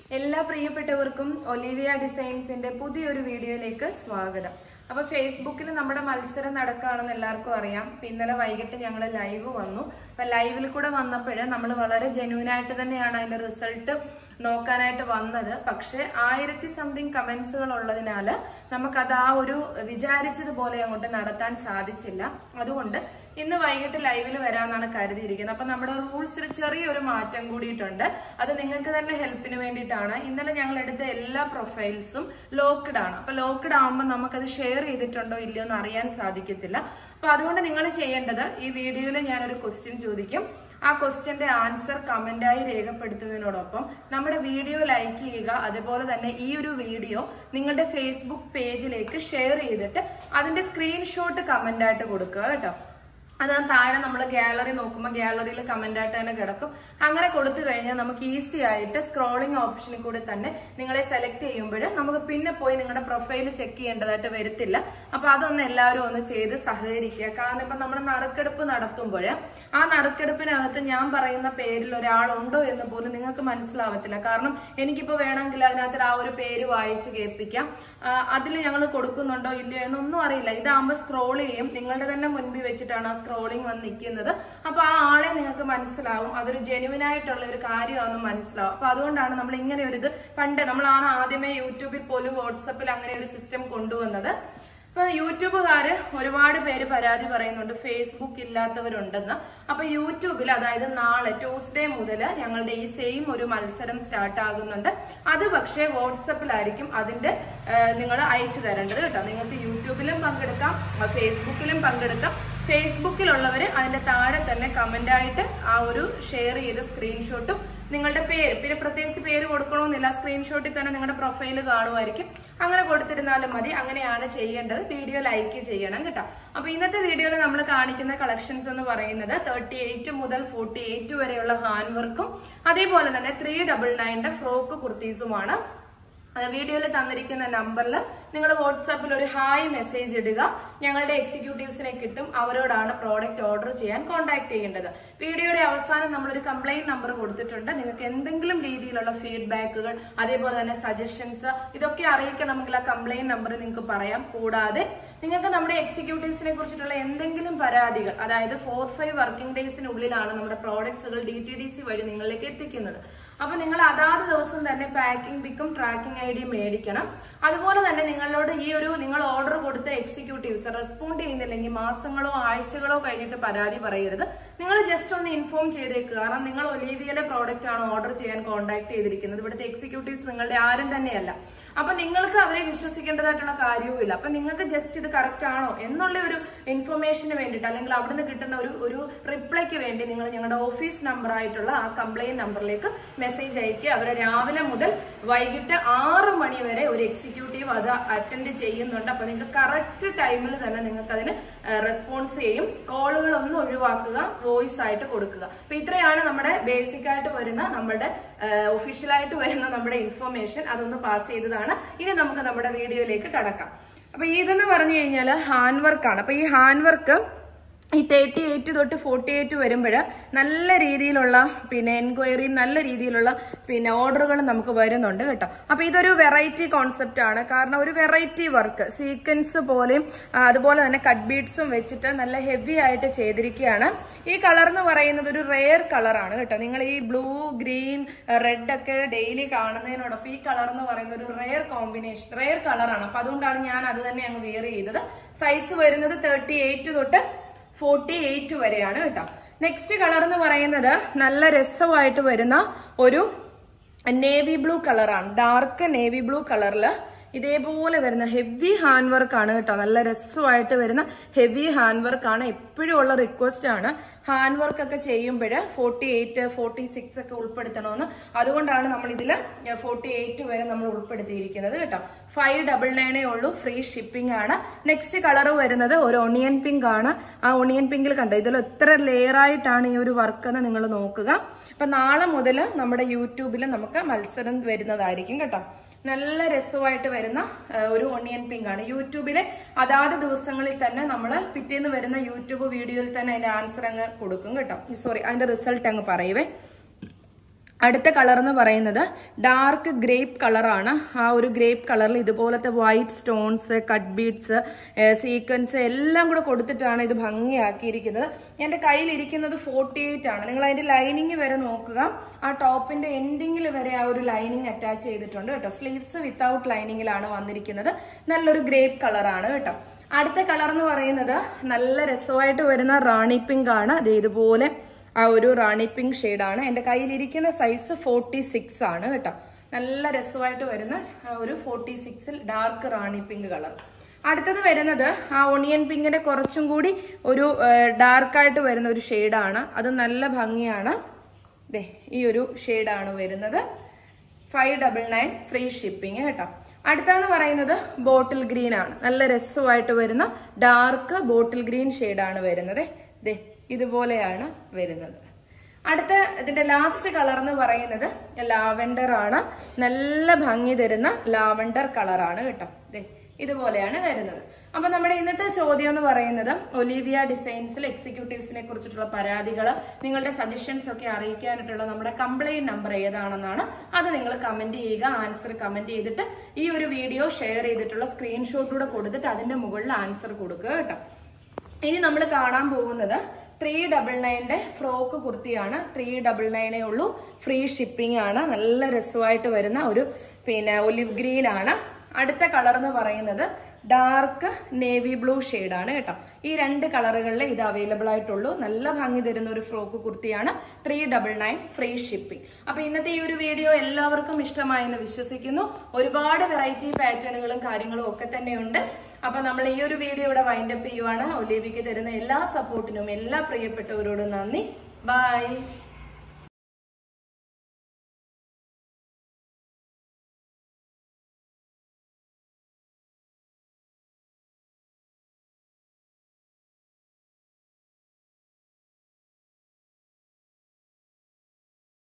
എല്ലാ പ്രിയപ്പെട്ടവർക്കും ഒലിവിയ ഡിസൈൻസിന്റെ പുതിയൊരു വീഡിയോയിലേക്ക് സ്വാഗതം അപ്പൊ ഫേസ്ബുക്കിൽ നമ്മുടെ മത്സരം നടക്കുകയാണെന്ന് എല്ലാവർക്കും അറിയാം ഇപ്പൊ ഇന്നലെ വൈകിട്ട് ഞങ്ങൾ ലൈവ് വന്നു അപ്പൊ ലൈവിൽ കൂടെ വന്നപ്പോൾ നമ്മൾ വളരെ ജെന്യൂൻ ആയിട്ട് തന്നെയാണ് അതിന്റെ റിസൾട്ട് നോക്കാനായിട്ട് വന്നത് പക്ഷെ ആയിരത്തി സംതിങ് കമന്റ്സുകൾ ഉള്ളതിനാൽ നമുക്കത് ആ ഒരു വിചാരിച്ചതുപോലെ അങ്ങോട്ട് നടത്താൻ സാധിച്ചില്ല അതുകൊണ്ട് ഇന്ന് വൈകിട്ട് ലൈവിൽ വരാമെന്നാണ് കരുതിയിരിക്കുന്നത് അപ്പൊ നമ്മുടെ റൂൾസിൽ ചെറിയൊരു മാറ്റം കൂടിയിട്ടുണ്ട് അത് നിങ്ങൾക്ക് തന്നെ ഹെൽപ്പിന് വേണ്ടിയിട്ടാണ് ഇന്നലെ ഞങ്ങൾ എടുത്ത എല്ലാ പ്രൊഫൈൽസും ലോക്ക്ഡ് ആണ് അപ്പൊ ലോക്ക്ഡ് ആകുമ്പോൾ നമുക്കത് ഷെയർ ചെയ്തിട്ടുണ്ടോ ഇല്ലയോ എന്ന് അറിയാൻ സാധിക്കത്തില്ല അപ്പൊ അതുകൊണ്ട് നിങ്ങൾ ചെയ്യേണ്ടത് ഈ വീഡിയോയിൽ ഞാനൊരു ക്വസ്റ്റ്യൻ ചോദിക്കും ആ ക്വസ്റ്റ്യന്റെ ആൻസർ കമന്റായി രേഖപ്പെടുത്തുന്നതിനോടൊപ്പം നമ്മുടെ വീഡിയോ ലൈക്ക് ചെയ്യുക അതുപോലെ തന്നെ ഈ ഒരു വീഡിയോ നിങ്ങളുടെ ഫേസ്ബുക്ക് പേജിലേക്ക് ഷെയർ ചെയ്തിട്ട് അതിന്റെ സ്ക്രീൻഷോട്ട് കമന്റ് ആയിട്ട് കൊടുക്കുക കേട്ടോ അത് ആ താഴെ നമ്മൾ ഗാലറി നോക്കുമ്പോൾ ഗാലറിയിൽ കമന്റ് ആയിട്ട് തന്നെ കിടക്കും അങ്ങനെ കൊടുത്തു കഴിഞ്ഞാൽ നമുക്ക് ഈസി ആയിട്ട് സ്ക്രോളിംഗ് ഓപ്ഷനിൽ കൂടി തന്നെ നിങ്ങളെ സെലക്ട് ചെയ്യുമ്പോൾ നമുക്ക് പിന്നെ പോയി നിങ്ങളുടെ പ്രൊഫൈൽ ചെക്ക് ചെയ്യേണ്ടതായിട്ട് വരത്തില്ല അപ്പൊ അതൊന്ന് എല്ലാവരും ഒന്ന് ചെയ്ത് സഹകരിക്കുക കാരണം ഇപ്പൊ നമ്മൾ നറുക്കെടുപ്പ് നടത്തുമ്പോൾ ആ നറുക്കെടുപ്പിനകത്ത് ഞാൻ പറയുന്ന പേരിൽ ഒരാളുണ്ടോ എന്ന് പോലും നിങ്ങൾക്ക് മനസ്സിലാവത്തില്ല കാരണം എനിക്കിപ്പോ വേണമെങ്കിൽ അതിനകത്ത് ആ ഒരു പേര് വായിച്ച് കേൾപ്പിക്കാം അതിൽ ഞങ്ങൾ കൊടുക്കുന്നുണ്ടോ ഇല്ലയോ എന്നൊന്നും അറിയില്ല ഇതാകുമ്പോൾ സ്ക്രോൾ ചെയ്യും നിങ്ങളുടെ തന്നെ മുൻപിൽ വെച്ചിട്ടാണ് ആ സ്ക്രോളിംഗ് വന്ന് നിൽക്കുന്നത് അപ്പൊ ആ ആളെ നിങ്ങൾക്ക് മനസ്സിലാവും അതൊരു ജെനുവിൻ ആയിട്ടുള്ള ഒരു കാര്യമാണെന്ന് മനസ്സിലാവും അപ്പൊ അതുകൊണ്ടാണ് നമ്മൾ ഇങ്ങനെ ഒരു ഇത് പണ്ട് നമ്മളാണ് ആദ്യമേ യൂട്യൂബിൽ പോലും വാട്സപ്പിൽ അങ്ങനെ ഒരു സിസ്റ്റം കൊണ്ടുവന്നത് അപ്പൊ യൂട്യൂബുകാര് ഒരുപാട് പേര് പരാതി പറയുന്നുണ്ട് ഫേസ്ബുക്ക് ഇല്ലാത്തവരുണ്ടെന്ന് അപ്പൊ യൂട്യൂബിൽ അതായത് നാളെ ട്യൂസ്ഡേ മുതൽ ഞങ്ങളുടെ ഈ സെയിം ഒരു മത്സരം സ്റ്റാർട്ട് ആകുന്നുണ്ട് അത് പക്ഷേ വാട്സപ്പിലായിരിക്കും അതിന്റെ നിങ്ങൾ അയച്ചു തരേണ്ടത് കേട്ടോ നിങ്ങൾക്ക് യൂട്യൂബിലും പങ്കെടുക്കാം ഫേസ്ബുക്കിലും പങ്കെടുക്കാം ഫേസ്ബുക്കിലുള്ളവർ അതിന്റെ താഴെ തന്നെ കമന്റ് ആയിട്ട് ആ ഒരു ഷെയർ ചെയ്ത സ്ക്രീൻഷോട്ടും നിങ്ങളുടെ പേര് പിന്നെ പ്രത്യേകിച്ച് പേര് കൊടുക്കണമെന്നില്ല സ്ക്രീൻഷോട്ടിൽ തന്നെ നിങ്ങളുടെ പ്രൊഫൈൽ കാണുമായിരിക്കും അങ്ങനെ കൊടുത്തിരുന്നാലും മതി അങ്ങനെയാണ് ചെയ്യേണ്ടത് വീഡിയോ ലൈക്ക് ചെയ്യണം കേട്ടോ അപ്പൊ ഇന്നത്തെ വീഡിയോയിൽ നമ്മൾ കാണിക്കുന്ന കളക്ഷൻസ് എന്ന് പറയുന്നത് തേർട്ടി എയ്റ്റ് മുതൽ ഫോർട്ടി എയ്റ്റ് വരെയുള്ള ഹാൻഡ് വർക്കും അതേപോലെ തന്നെ ത്രീ ഡബിൾ നയൻ്റെ ഫ്രോക്ക് കുർത്തീസുമാണ് വീഡിയോയിൽ തന്നിരിക്കുന്ന നമ്പറിൽ നിങ്ങൾ വാട്സാപ്പിൽ ഒരു ഹായ് മെസ്സേജ് ഇടുക ഞങ്ങളുടെ എക്സിക്യൂട്ടീവ്സിനെ കിട്ടും അവരോടാണ് പ്രോഡക്റ്റ് ഓർഡർ ചെയ്യാൻ കോൺടാക്ട് ചെയ്യേണ്ടത് വീഡിയോയുടെ അവസാനം നമ്മളൊരു കംപ്ലൈന്റ് നമ്പർ കൊടുത്തിട്ടുണ്ട് നിങ്ങൾക്ക് എന്തെങ്കിലും രീതിയിലുള്ള ഫീഡ്ബാക്കുകൾ അതേപോലെ തന്നെ സജഷൻസ് ഇതൊക്കെ അറിയിക്കണമെങ്കിൽ ആ കംപ്ലൈന്റ് നമ്പർ നിങ്ങൾക്ക് പറയാം കൂടാതെ നിങ്ങൾക്ക് നമ്മുടെ എക്സിക്യൂട്ടീവ്സിനെ കുറിച്ചിട്ടുള്ള എന്തെങ്കിലും പരാതികൾ അതായത് ഫോർ ഫൈവ് വർക്കിംഗ് ഡേയ്സിനുള്ളിലാണ് നമ്മുടെ പ്രോഡക്ട്സുകൾ ഡി ടി ഡി സി വഴി നിങ്ങളിലേക്ക് എത്തിക്കുന്നത് അപ്പൊ നിങ്ങൾ അതാത് ദിവസം തന്നെ പാക്കിംഗ് പിക്കും ട്രാക്കിംഗ് ഐ ഡി മേടിക്കണം അതുപോലെ തന്നെ നിങ്ങളോട് ഈ ഒരു നിങ്ങൾ ഓർഡർ കൊടുത്ത എക്സിക്യൂട്ടീവ്സ് റെസ്പോണ്ട് ചെയ്യുന്നില്ലെങ്കിൽ മാസങ്ങളോ ആഴ്ചകളോ കഴിഞ്ഞിട്ട് പരാതി പറയരുത് നിങ്ങൾ ജസ്റ്റ് ഒന്ന് ഇൻഫോം ചെയ്തേക്കുക കാരണം നിങ്ങൾ ഒലീവിയയിലെ പ്രോഡക്റ്റ് ആണ് ഓർഡർ ചെയ്യാൻ കോൺടാക്ട് ചെയ്തിരിക്കുന്നത് ഇവിടുത്തെ എക്സിക്യൂട്ടീവ്സ് നിങ്ങളുടെ ആരും തന്നെയല്ല അപ്പൊ നിങ്ങൾക്ക് അവരെ വിശ്വസിക്കേണ്ടതായിട്ടുള്ള കാര്യവുമില്ല അപ്പൊ നിങ്ങൾക്ക് ജസ്റ്റ് ഇത് കറക്റ്റ് ആണോ എന്നുള്ള ഒരു ഇൻഫർമേഷന് വേണ്ടിയിട്ട് അല്ലെങ്കിൽ അവിടുന്ന് കിട്ടുന്ന ഒരു ഒരു റിപ്ലൈക്ക് വേണ്ടി നിങ്ങൾ ഞങ്ങളുടെ ഓഫീസ് നമ്പർ ആയിട്ടുള്ള ആ കംപ്ലൈന്റ് നമ്പറിലേക്ക് മെസ്സേജ് അയക്കുക അവരെ രാവിലെ മുതൽ വൈകിട്ട് ആറ് മണി വരെ ഒരു എക്സിക്യൂട്ടീവ് അത് അറ്റൻഡ് ചെയ്യുന്നുണ്ട് അപ്പൊ നിങ്ങൾക്ക് കറക്റ്റ് ടൈമിൽ തന്നെ നിങ്ങൾക്ക് അതിന് റെസ്പോൺസ് ചെയ്യും കോളുകളൊന്നും ഒഴിവാക്കുക വോയിസ് ആയിട്ട് കൊടുക്കുക അപ്പൊ ഇത്രയാണ് നമ്മുടെ ബേസിക് ആയിട്ട് വരുന്ന നമ്മുടെ ഒഫീഷ്യലായിട്ട് വരുന്ന നമ്മുടെ ഇൻഫർമേഷൻ അതൊന്ന് പാസ് ചെയ്തതാണ് ഇനി നമുക്ക് നമ്മുടെ വീഡിയോയിലേക്ക് കടക്കാം അപ്പൊ ഇതെന്ന് പറഞ്ഞു കഴിഞ്ഞാൽ ഹാൻഡ് വർക്കാണ് അപ്പൊ ഈ ഹാൻഡ് വർക്ക് ഈ തേർട്ടി എയ്റ്റ് തൊട്ട് ഫോർട്ടി എയ്റ്റ് വരുമ്പോൾ നല്ല രീതിയിലുള്ള പിന്നെ എൻക്വയറിയും നല്ല രീതിയിലുള്ള പിന്നെ ഓർഡറുകളും നമുക്ക് വരുന്നുണ്ട് കേട്ടോ അപ്പൊ ഇതൊരു വെറൈറ്റി കോൺസെപ്റ്റ് ആണ് കാരണം ഒരു വെറൈറ്റി വർക്ക് സീക്വൻസ് പോലെയും അതുപോലെ തന്നെ കട്ട് ബീഡ്സും വെച്ചിട്ട് നല്ല ഹെവി ആയിട്ട് ചെയ്തിരിക്കുകയാണ് ഈ കളർ എന്ന് പറയുന്നത് ഒരു റെയർ കളറാണ് കേട്ടോ നിങ്ങൾ ഈ ബ്ലൂ ഗ്രീൻ റെഡ് ഒക്കെ ഡെയിലി കാണുന്നതിനോടൊപ്പം ഈ കളർ എന്ന് പറയുന്നത് ഒരു റെയർ കോമ്പിനേഷൻ റെയർ കളറാണ് അപ്പൊ അതുകൊണ്ടാണ് ഞാൻ അത് തന്നെ അങ്ങ് വെയർ ചെയ്തത് സൈസ് വരുന്നത് തേർട്ടി എയ്റ്റ് തൊട്ട് ഫോർട്ടി എയ്റ്റ് വരെയാണ് കേട്ടോ നെക്സ്റ്റ് കളർ എന്ന് പറയുന്നത് നല്ല രസമായിട്ട് വരുന്ന ഒരു നേവി ബ്ലൂ കളറാണ് ഡാർക്ക് നേവി ബ്ലൂ കളറിൽ ഇതേപോലെ വരുന്ന ഹെവി ഹാൻഡ് വർക്ക് ആണ് കേട്ടോ നല്ല രസമായിട്ട് വരുന്ന ഹെവി ഹാൻഡ് വർക്ക് ആണ് എപ്പോഴും ഉള്ള റിക്വസ്റ്റ് ആണ് ഹാൻഡ് വർക്ക് ഒക്കെ ചെയ്യുമ്പോൾ ഫോർട്ടി എയ്റ്റ് ഫോർട്ടി സിക്സ് ഒക്കെ ഉൾപ്പെടുത്തണമെന്ന് അതുകൊണ്ടാണ് നമ്മൾ ഇതിൽ ഫോർട്ടി എയ്റ്റ് വരെ നമ്മൾ ഉൾപ്പെടുത്തിയിരിക്കുന്നത് കേട്ടോ ഫൈവ് ഡബിൾ നയനേ ഉള്ളൂ ഫ്രീ ഷിപ്പിംഗ് ആണ് നെക്സ്റ്റ് കളർ വരുന്നത് ഒരു ഒണിയൻ പിങ്ക് ആണ് ആ ഒണിയൻ പിങ്കിൽ കണ്ടോ ഇതിൽ എത്ര ലെയർ ആയിട്ടാണ് ഈ ഒരു വർക്ക് എന്ന് നിങ്ങൾ നോക്കുക അപ്പൊ നാളെ മുതൽ നമ്മുടെ യൂട്യൂബിൽ നമുക്ക് മത്സരം വരുന്നതായിരിക്കും കേട്ടോ നല്ല രസമായിട്ട് വരുന്ന ആ, ഒരു ഒണിയൻ പിങ്ക് ആണ് യൂട്യൂബിലെ അതാത് ദിവസങ്ങളിൽ തന്നെ നമ്മൾ പിറ്റേന്ന് വരുന്ന യൂട്യൂബ് വീഡിയോയിൽ തന്നെ അതിന്റെ ആൻസർ അങ്ങ് കൊടുക്കും കേട്ടോ സോറി അതിന്റെ റിസൾട്ട് അങ്ങ് പറയുവേ അടുത്ത കളർ എന്ന് പറയുന്നത് ഡാർക്ക് ഗ്രേപ്പ് കളറാണ് ആ ഒരു ഗ്രേപ്പ് കളറിൽ ഇതുപോലത്തെ white stones cut beads sequence എല്ലാം കൂടെ കൊടുത്തിട്ടാണ് ഇത് ഭംഗിയാക്കിയിരിക്കുന്നത് എൻ്റെ കയ്യിലിരിക്കുന്നത് ഫോർട്ടി എയ്റ്റ് ആണ് നിങ്ങൾ അതിന്റെ ലൈനിങ് വരെ നോക്കുക ആ ടോപ്പിന്റെ എൻഡിങ്ങിൽ വരെ ആ ഒരു ലൈനിങ് അറ്റാച്ച് ചെയ്തിട്ടുണ്ട് കേട്ടോ സ്ലീവ്സ് വിത്തൗട്ട് ലൈനിങ്ങിലാണ് വന്നിരിക്കുന്നത് നല്ലൊരു ഗ്രേപ്പ് കളറാണ് കേട്ടോ അടുത്ത കളർ എന്ന് പറയുന്നത് നല്ല രസമായിട്ട് വരുന്ന റാണി പിങ്ക് ആണ് അത് ഇതുപോലെ ആ ഒരു റാണി പിങ്ക് ഷെയ്ഡാണ് എൻ്റെ കയ്യിലിരിക്കുന്ന സൈസ് ഫോർട്ടി സിക്സ് ആണ് കേട്ടോ നല്ല രസമായിട്ട് വരുന്ന ആ ഒരു ഫോർട്ടി സിക്സിൽ ഡാർക്ക് റാണി പിങ്ക് കളർ അടുത്തത് വരുന്നത് ആ ഒണിയൻ പിങ്കിന്റെ കുറച്ചും കൂടി ഒരു ഡാർക്കായിട്ട് വരുന്ന ഒരു ഷെയ്ഡാണ് അത് നല്ല ഭംഗിയാണ് ദേ ഈ ഒരു ഷെയ്ഡാണ് വരുന്നത് five double nine free shipping കേട്ടോ അടുത്തെന്ന് പറയുന്നത് ബോട്ടിൽ ഗ്രീൻ ആണ് നല്ല രസമായിട്ട് വരുന്ന ഡാർക്ക് ബോട്ടിൽ ഗ്രീൻ ഷെയ്ഡാണ് വരുന്നത് ദേ ഇതുപോലെയാണ് വരുന്നത് അടുത്ത ഇതിന്റെ ലാസ്റ്റ് കളർ എന്ന് പറയുന്നത് ലാവൻഡർ ആണ് നല്ല ഭംഗി തരുന്ന ലാവൻഡർ കളറാണ് കേട്ടോ ദേ ഇതുപോലെയാണ് വരുന്നത് അപ്പൊ നമ്മുടെ ഇന്നത്തെ ചോദ്യം എന്ന് പറയുന്നത് ഒലീവിയ ഡിസൈൻസിൽ എക്സിക്യൂട്ടീവ്സിനെ കുറിച്ചിട്ടുള്ള പരാതികൾ നിങ്ങളുടെ സജഷൻസ് ഒക്കെ അറിയിക്കാനായിട്ടുള്ള നമ്മുടെ കംപ്ലൈന്റ് നമ്പർ ഏതാണെന്നാണ് അത് നിങ്ങൾ കമന്റ് ചെയ്യുക ആൻസർ കമന്റ് ചെയ്തിട്ട് ഈ ഒരു വീഡിയോ ഷെയർ ചെയ്തിട്ടുള്ള സ്ക്രീൻഷോട്ട് കൂടെ കൊടുത്തിട്ട് അതിന്റെ മുകളിൽ ആൻസർ കൊടുക്കുക കേട്ടോ ഇനി നമ്മൾ കാണാൻ പോകുന്നത് ത്രീ ഡബിൾ നയൻ്റെ ഫ്രോക്ക് കുർത്തിയാണ് ത്രീ ഡബിൾ നയനേ ഉള്ളൂ ഫ്രീ ഷിപ്പിംഗ് ആണ് നല്ല രസമായിട്ട് വരുന്ന ഒരു പിന്നെ ഒലിവ് ഗ്രീൻ ആണ് അടുത്ത കളർ എന്ന് പറയുന്നത് ഡാർക്ക് നേവി ബ്ലൂ ആണ് കേട്ടോ ഈ രണ്ട് കളറുകളിൽ ഇത് അവൈലബിൾ ആയിട്ടുള്ളൂ നല്ല ഭംഗി തരുന്ന ഒരു ഫ്രോക്ക് കുർത്തിയാണ് three double nine free shipping അപ്പൊ ഇന്നത്തെ ഈ ഒരു വീഡിയോ എല്ലാവർക്കും ഇഷ്ടമായെന്ന് വിശ്വസിക്കുന്നു ഒരുപാട് വെറൈറ്റി പാറ്റേണുകളും കാര്യങ്ങളും ഒക്കെ തന്നെയുണ്ട് അപ്പൊ നമ്മൾ ഈ ഒരു വീഡിയോ ഇവിടെ വൈൻഡപ്പ് ചെയ്യുവാണ് ഒലീവിക്ക് തരുന്ന എല്ലാ സപ്പോർട്ടിനും എല്ലാ പ്രിയപ്പെട്ടവരോടും നന്ദി ബൈ